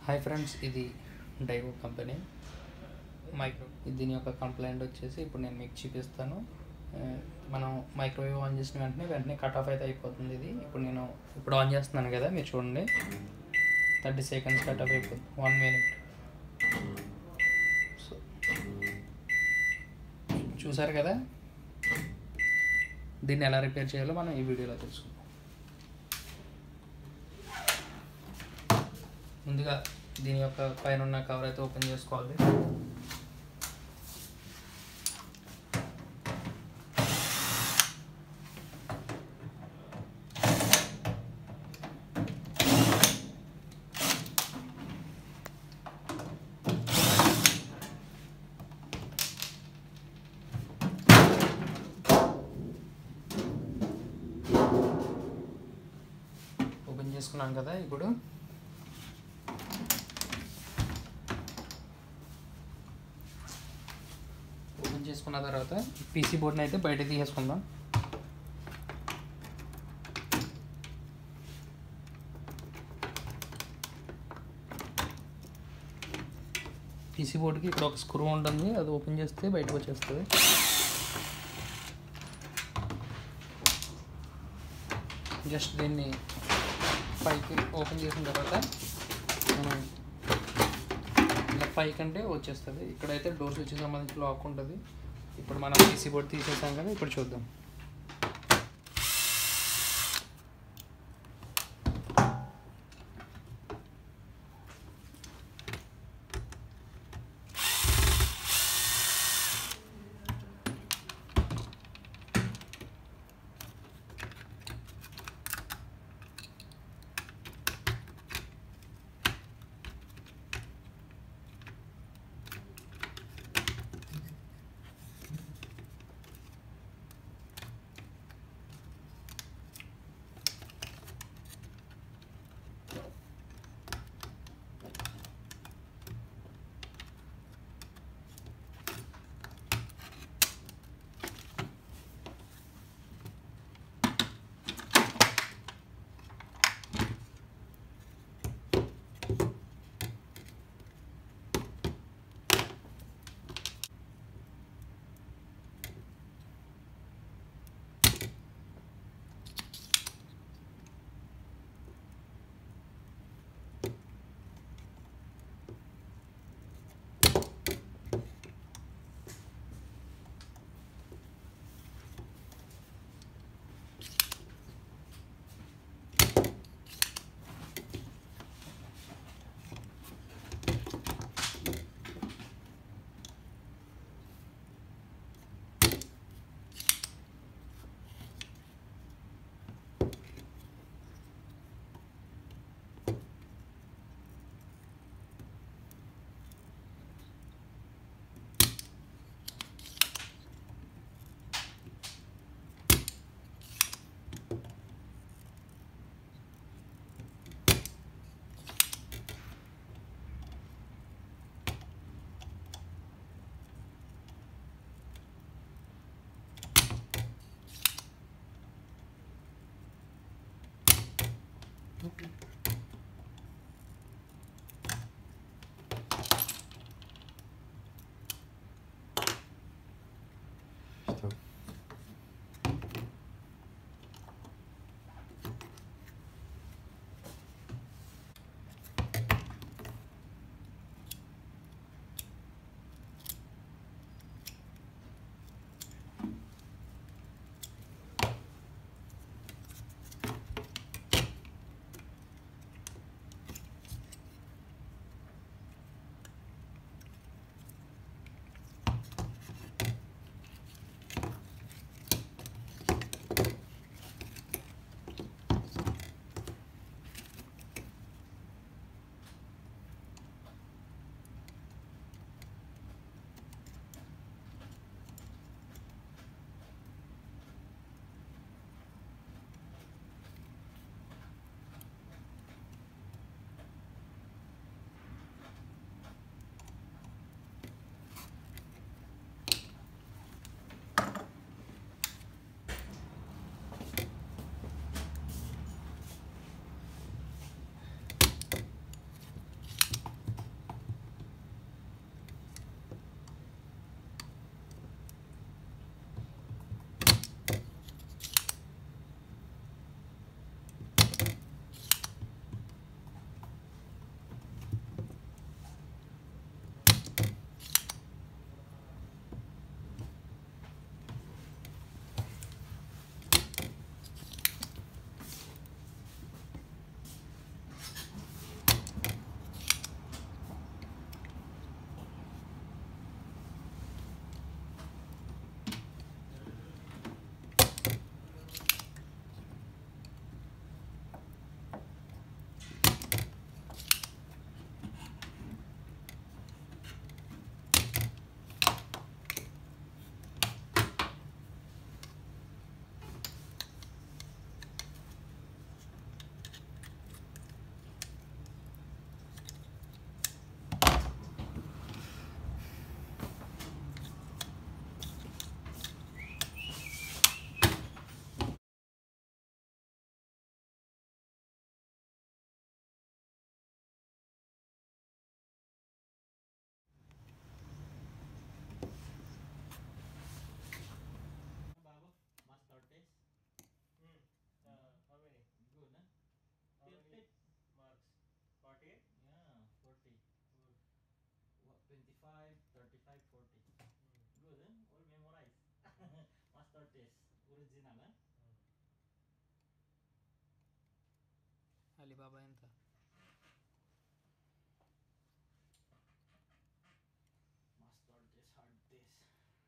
Hi friends ఇది డైవో company micro దీని యొక్క కంప్లైంట్ వచ్చేసి ఇప్పుడు నేను మీకు చూపిస్తాను ఆ, మనం మైక్రోవేవ్ ఆన్ చేసిన వెంటనే వెంటనే కట్ ఆఫ్ అయితే అయిపోతుంది ఇది ఇప్పుడు నేను ఇప్పుడు ఆన్ చేస్తున్నాను కదా మీరు చూడండి థర్టీ సెకండ్స్ కట్ ఆఫ్ అయిపోతుంది వన్ మినిట్ సో చూసారు కదా దీన్ని ఎలా రిపేర్ చేయాలో మనం ఈ వీడియోలో తెలుసుకుందాం ముందుగా దీని యొక్క పైన ఉన్న కవర్ అయితే ఓపెన్ చేసుకోవాలి ఓపెన్ చేసుకున్నాం కదా ఇప్పుడు ఓపెన్ చేసుకున్న తర్వాత పీసీ బోర్డ్ని అయితే బయట తీసేసుకుందాం పీసీ బోర్డ్కి ఇక్కడ ఒక స్క్రూ ఉంటుంది అది ఓపెన్ చేస్తే బయటకు వచ్చేస్తుంది జస్ట్ దీన్ని పైకి ఓపెన్ చేసిన తర్వాత మనం ఇలా పైకి అంటే వచ్చేస్తుంది ఇక్కడైతే డోర్ స్విచ్ సంబంధించి లాక్ ఉంటుంది ఇప్పుడు మనం పీసీ బోర్డ్ తీసేసాం కదా ఇప్పుడు చూద్దాం 25, 35, 40. Good, eh? All memorize. Master test. Original, eh? Alibaba ఎంత Master test, hard test.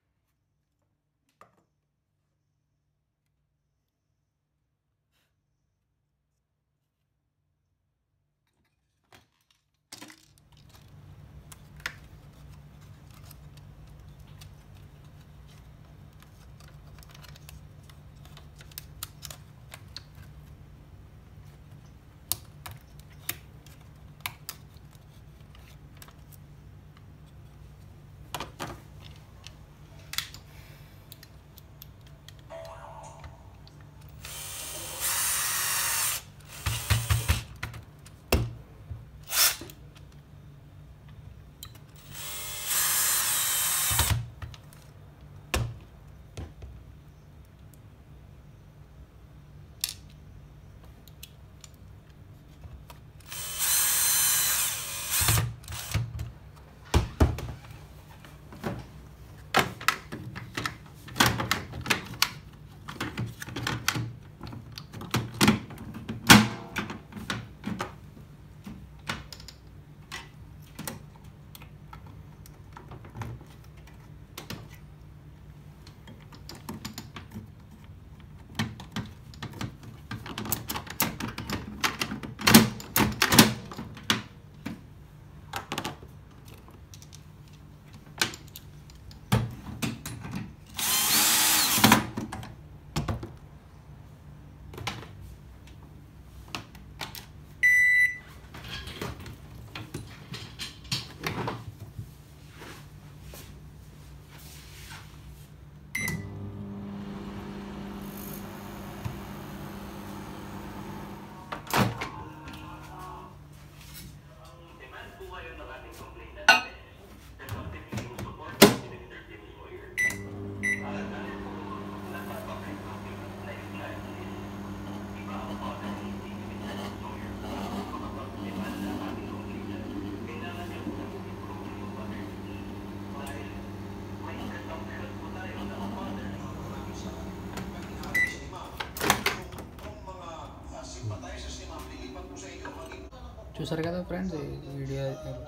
చూసారు కదా ఫ్రెండ్స్ ఈ వీడియో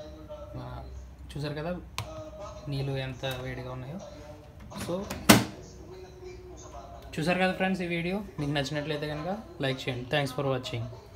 మన చూసారు కదా నీళ్ళు ఎంత వేడిగా ఉన్నాయో సో చూసారు కదా ఫ్రెండ్స్ ఈ వీడియో మీకు నచ్చినట్లయితే కనుక లైక్ చేయండి థ్యాంక్స్ ఫర్ వాచింగ్